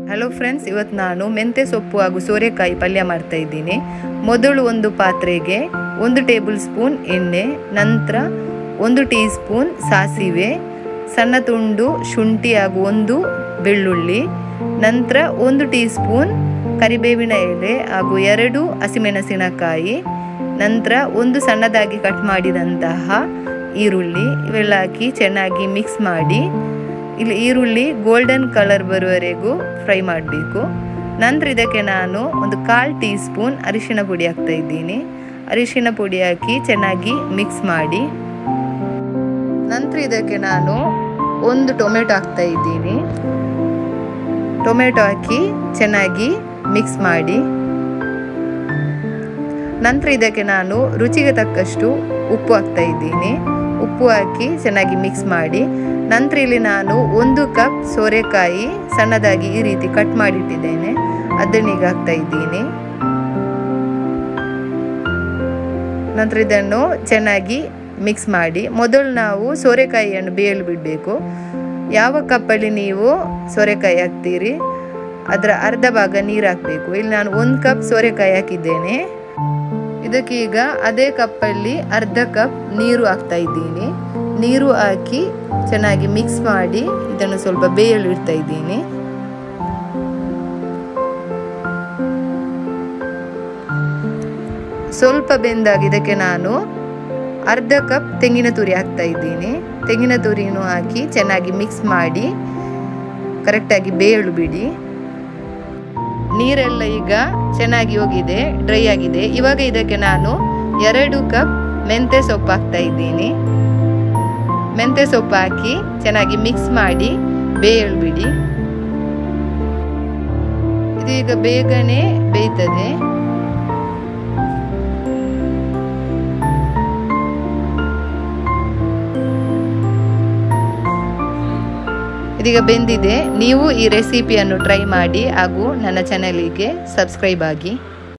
hello friends ಇವತ್ತು ನಾನು ಮೆಂತ್ಯ ಸೊಪ್ಪು ಹಾಗೂ ಸೋರೆಕಾಯಿ ಪಲ್ಯ ಮಾಡ್ತಾ ಇದ್ದೀನಿ ಮೊದಲು ಒಂದು ಪಾತ್ರೆಗೆ ಒಂದು ಟೇಬಲ್ ಸ್ಪೂನ್ ಎಣ್ಣೆ ನಂತರ ಒಂದು ಟೀ ಸ್ಪೂನ್ ಸಾಸಿವೆ ಸಣ್ಣ ತುಂಡು ಶುಂಠಿ ಹಾಗೂ ಒಂದು ಬೆಳ್ಳುಳ್ಳಿ ನಂತರ ಒಂದು ಟೀ ಸ್ಪೂನ್ ಕರಿಬೇವಿನ ಎಲೆ ಹಾಗೂ ಎರಡು ಹಸಿಮೆಣಸಿನಕಾಯಿ ನಂತರ ಒಂದು ಸಣ್ಣದಾಗಿ ಕಟ್ ಮಾಡಿದಂತಹ ಈರುಳ್ಳಿ ಇವೆಲ್ಲ ಹಾಕಿ ಚೆನ್ನಾಗಿ ಮಿಕ್ಸ್ ಮಾಡಿ ಇಲ್ಲಿ ಈರುಳ್ಳಿ ಗೋಲ್ಡನ್ ಕಲರ್ ಬರುವವರೆಗೂ ಫ್ರೈ ಮಾಡಬೇಕು ನಂತರ ಇದಕ್ಕೆ ನಾನು ಒಂದು ಕಾಲು ಟೀ ಸ್ಪೂನ್ ಅರಿಶಿಣ ಪುಡಿ ಹಾಕ್ತಾ ಇದ್ದೀನಿ ಅರಿಶಿಣ ಪುಡಿ ಹಾಕಿ ಚೆನ್ನಾಗಿ ಮಿಕ್ಸ್ ಮಾಡಿ ನಂತರ ಇದಕ್ಕೆ ನಾನು ಒಂದು ಟೊಮೆಟೊ ಹಾಕ್ತಾ ಇದ್ದೀನಿ ಟೊಮೆಟೊ ಹಾಕಿ ಚೆನ್ನಾಗಿ ಮಿಕ್ಸ್ ಮಾಡಿ ನಂತರ ಇದಕ್ಕೆ ನಾನು ರುಚಿಗೆ ತಕ್ಕಷ್ಟು ಉಪ್ಪು ಹಾಕ್ತಾ ಇದ್ದೀನಿ ಉಪ್ಪು ಹಾಕಿ ಚೆನ್ನಾಗಿ ಮಿಕ್ಸ್ ಮಾಡಿ ನಂತರ ಇಲ್ಲಿ ನಾನು ಒಂದು ಕಪ್ ಸೋರೆಕಾಯಿ ಸಣ್ಣದಾಗಿ ಈ ರೀತಿ ಕಟ್ ಮಾಡಿಟ್ಟಿದ್ದೇನೆ ಅದನ್ನೀಗ ಹಾಕ್ತಾ ಇದ್ದೀನಿ ನಂತರ ಇದನ್ನು ಚೆನ್ನಾಗಿ ಮಿಕ್ಸ್ ಮಾಡಿ ಮೊದಲು ನಾವು ಸೋರೆಕಾಯಿಯನ್ನು ಬೇಯಲು ಬಿಡಬೇಕು ಯಾವ ಕಪ್ಪಲ್ಲಿ ನೀವು ಸೋರೆಕಾಯಿ ಹಾಕ್ತೀರಿ ಅದರ ಅರ್ಧ ಭಾಗ ನೀರು ಹಾಕಬೇಕು ಇಲ್ಲಿ ನಾನು ಒಂದು ಕಪ್ ಸೋರೆಕಾಯಿ ಹಾಕಿದ್ದೇನೆ ಇದಕ್ಕೀಗ ಅದೇ ಕಪ್ಪಲ್ಲಿ ಅರ್ಧ ಕಪ್ ನೀರು ಹಾಕ್ತಾ ಇದ್ದೀನಿ ನೀರು ಹಾಕಿ ಚೆನ್ನಾಗಿ ಮಿಕ್ಸ್ ಮಾಡಿ ಇದನ್ನು ಸ್ವಲ್ಪ ಬೇಯಲು ಇಡ್ತಾ ಇದ್ದೀನಿ ಸ್ವಲ್ಪ ಬೆಂದಾಗ ಇದಕ್ಕೆ ನಾನು ಅರ್ಧ ಕಪ್ ತೆಂಗಿನ ತುರಿ ಹಾಕ್ತಾ ಇದ್ದೀನಿ ತೆಂಗಿನ ತುರಿನೂ ಹಾಕಿ ಚೆನ್ನಾಗಿ ಮಿಕ್ಸ್ ಮಾಡಿ ಕರೆಕ್ಟಾಗಿ ಬೇಯಲು ಬಿಡಿ ನೀರೆಲ್ಲ ಈಗ ಚೆನ್ನಾಗಿ ಹೋಗಿದೆ ಡ್ರೈ ಆಗಿದೆ ಇವಾಗ ಇದಕ್ಕೆ ನಾನು ಎರಡು ಕಪ್ ಮೆಂತ್ಯ ಸೊಪ್ಪು ಹಾಕ್ತಾ ಇದ್ದೀನಿ ಮೆಂತ್ಯ ಸೊಪ್ಪು ಹಾಕಿ ಚೆನ್ನಾಗಿ ಮಿಕ್ಸ್ ಮಾಡಿ ಬೇಯಲು ಬಿಡಿ ಇದು ಈಗ ಬೇಗನೆ ಬೇಯ್ತದೆ ಇದೀಗ ಬೆಂದಿದೆ ನೀವು ಈ ರೆಸಿಪಿಯನ್ನು ಟ್ರೈ ಮಾಡಿ ಹಾಗೂ ನನ್ನ ಚಾನಲಿಗೆ ಸಬ್ಸ್ಕ್ರೈಬ್ ಆಗಿ